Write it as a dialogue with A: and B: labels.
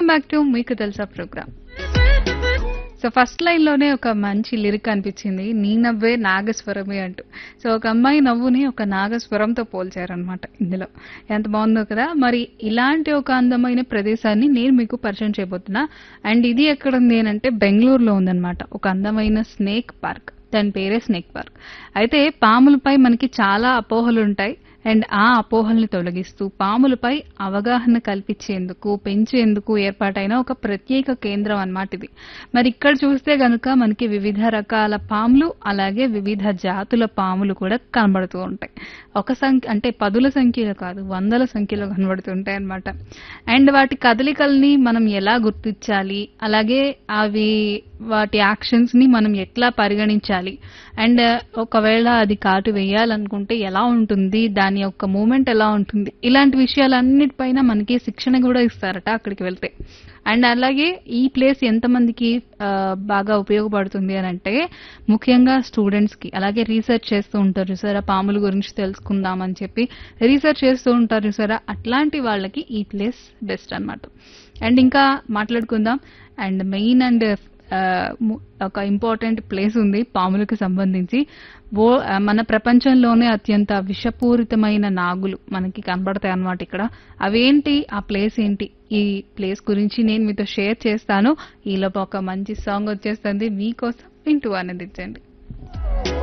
A: back to మీకు తెలుసా programme so first line లోనే ఒక మంచి లిరిక్ అనిపించింది నీ నవ్వే నాగస్వరమే అంటూ సో ఒక అమ్మాయి నవ్వుని ఒక నాగస్వరంతో పోల్చారనమాట ఇందులో ఎంత బాగుందో కదా మరి ఇలాంటి ఒక అందమైన ప్రదేశాన్ని నేను మీకు పరిచయం చేయబోతున్నా అండ్ ఇది ఎక్కడ ఉంది అని అంటే బెంగళూరులో ఉందన్నమాట ఒక అందమైన స్నేక్ పార్క్ దాని పేరే స్నేక్ పార్క్ అయితే పాములపై మనకి చాలా అపోహలు ఉంటాయి అండ్ ఆ అపోహల్ని తొలగిస్తూ పాములపై అవగాహన కల్పించేందుకు పెంచేందుకు ఏర్పాటైన ఒక ప్రత్యేక కేంద్రం అన్నమాట ఇది మరి ఇక్కడ చూస్తే గనుక మనకి వివిధ రకాల పాములు అలాగే వివిధ జాతుల పాములు కూడా కనబడుతూ ఉంటాయి ఒక సంఖ్య అంటే పదుల సంఖ్యలో కాదు వందల సంఖ్యలో కనబడుతుంటాయి అన్నమాట అండ్ వాటి కదలికల్ని మనం ఎలా గుర్తించాలి అలాగే అవి వాటి యాక్షన్స్ ని మనం ఎట్లా పరిగణించాలి అండ్ ఒకవేళ అది కాటు వేయాలనుకుంటే ఎలా ఉంటుంది దాని యొక్క మూమెంట్ ఎలా ఉంటుంది ఇలాంటి విషయాలన్నిటిపైన మనకి శిక్షణ కూడా ఇస్తారట అక్కడికి వెళ్తే అండ్ అలాగే ఈ ప్లేస్ ఎంతమందికి ఆ, బాగా ఉపయోగపడుతుంది అని అంటే ముఖ్యంగా స్టూడెంట్స్ కి అలాగే రీసెర్చ్ చేస్తూ ఉంటారు చూసారా పాముల గురించి తెలుసుకుందాం అని చెప్పి రీసెర్చ్ చేస్తూ ఉంటారు చూసారా అట్లాంటి వాళ్ళకి ఈ ప్లేస్ బెస్ట్ అన్నమాట అండ్ ఇంకా మాట్లాడుకుందాం అండ్ మెయిన్ అండ్ ఆ, ము- ఒక ఇంపార్టెంట్ ప్లేస్ ఉంది పాములకు సంబంధించి బో ఆ, మన ప్రపంచంలోనే అత్యంత విషపూరితమైన నాగులు మనకి కనబడతాయి అన్నమాట ఇక్కడ అవేంటి ఆ ప్లేస్ ఏంటి ఈ ప్లేస్ గురించి నేను మీతో షేర్ చేస్తాను ఈలోపు ఒక మంచి సాంగ్ వచ్చేస్తుంది మీకోసం వింటూ ఆనందించండి